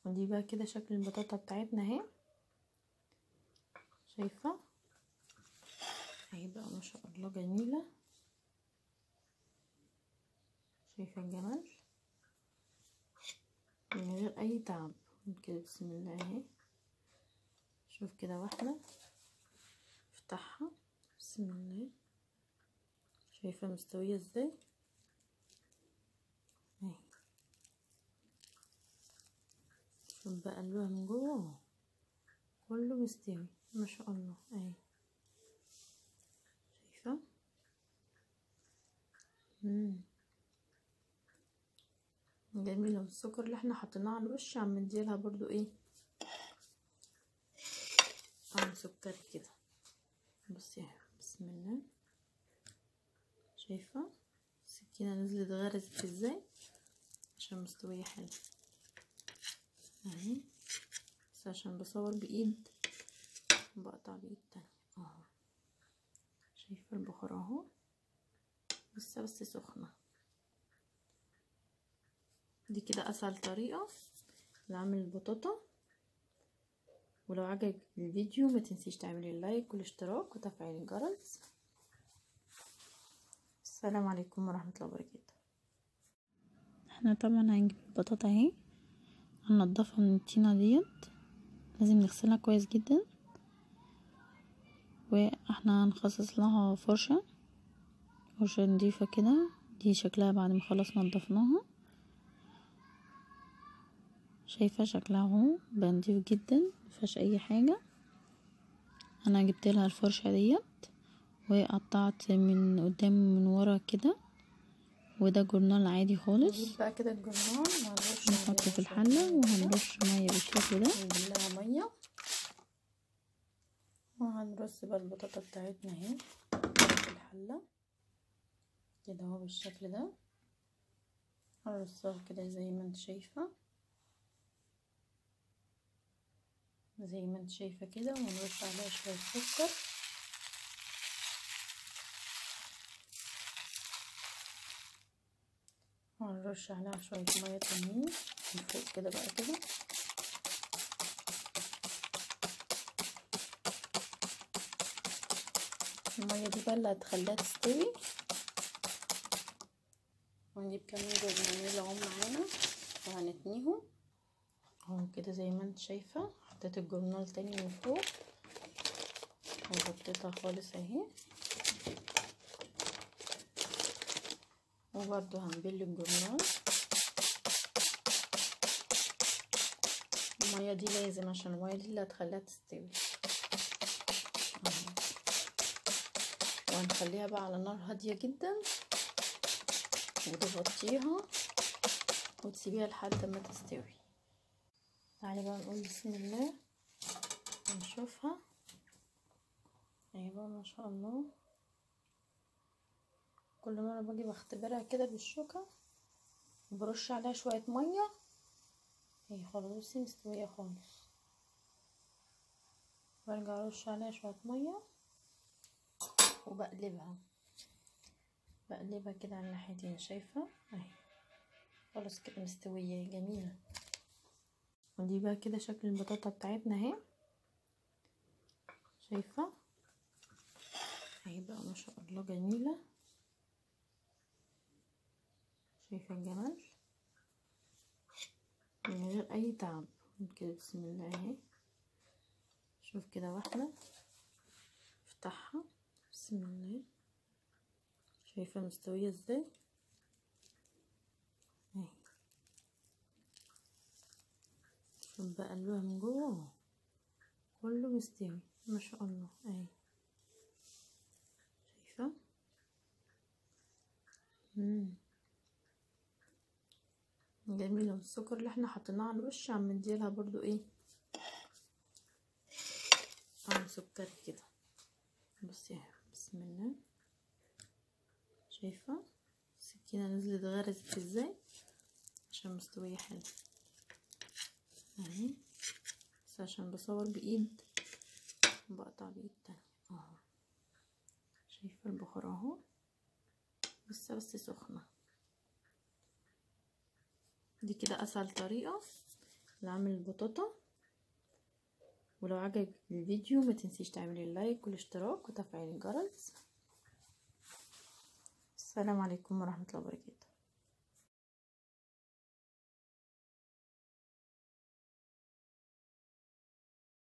ودي بقى كده شكل البطاطا بتاعتنا اهي شايفة اهي بقى ما شاء الله جميلة شايفة الجمال من غير اي تعب كده بسم الله اهي شوف كده واحدة افتحها بسم الله شايفة مستوية ازاي اهي شوف بقى قلبها من جوه كله مستوي ما شاء الله اهي شايفة مم. جميلة والسكر اللي احنا حطيناه على الوش عم نديلها برضو ايه طعم سكري كده بصي اهي بسم الله شايفة السكينة نزلت غرزت ازاي عشان مستوية حلو اهي بس عشان بصور بايد بقطع بايد تانية اهو شايفة البخار اهو لسه بس سخنة دي كده اسهل طريقة لعمل البطاطا ولو عجبك الفيديو ما تنسيش تعملي لايك والاشتراك وتفعيل الجرس السلام عليكم ورحمة الله وبركاته احنا طبعا هنجيب البطاطا اهي هننضفها من الطينة ديت لازم نغسلها كويس جدا واحنا هنخصص لها فرشة فرشة نضيفة كده دي شكلها بعد ما خلاص نضفناها شايفة شكلها اهو بنضيف جدا مفيهاش اي حاجة انا جبت لها الفرشة ديت وقطعت من قدام من ورا كده وده جورنال عادي خالص بقى كده الجرنان وهنرش نحطه في الحلة وهنرش مية بالشكل ده نجيب لها مية وهنرص بقى البطاطا بتاعتنا اهي في الحلة كده اهو بالشكل ده هنرصها كده زي ما انت شايفة زي ما انت شايفة كده ونرش عليها شوية سكر وهنرش عليها شوية مية تانيين من فوق كده بقى كده المية دي بقى اللي هتخليها تستوي ونجيب كمان جبنانيل اهو معانا وهنتنيهم اهو كده زي ما انت شايفة حطيت الجرنال تاني من فوق وغطيتها خالص اهي وبرضو هنبل الجرنال المية دي لازم عشان المية دي اللي هتخليها تستوي اهو وهنخليها بقى على نار هادية جدا وتغطيها وتسيبيها لحد ما تستوي تعالي بقى نقول بسم الله ونشوفها اهي بقى ما شاء الله كل مرة باجي بختبرها كده بالشوكة برش عليها شوية مية اهي خلاص بصي مستوية خالص برجع ارش عليها شوية مية وبقلبها بقلبها كده على الناحيتين شايفة اهي خلاص كده مستوية جميلة ودي بقى كده شكل البطاطا بتاعتنا اهي شايفة اهي بقى ما شاء الله جميلة شايفة الجمال من غير اي تعب كده بسم الله اهي شوف كده واحدة افتحها بسم الله شايفة مستوية ازاي اهي شوف بقى قلبها من جوه كله مستوي ما شاء الله اهي شايفة مم. جميلة والسكر اللي احنا حطيناه على الوش عم نديلها برضو ايه طعم سكري كده بصي اهي بسم الله شايفة السكينة نزلت غرزت ازاي عشان مستوية حلو اهي بس عشان بصور بايد بقطع بايد تانية اهو شايفة البخار اهو لسه بس سخنة دي كده اسهل طريقة لعمل البطاطا ولو عجبك الفيديو ما تنسيش تعملي اللايك والاشتراك وتفعيل الجرس السلام عليكم ورحمة الله وبركاته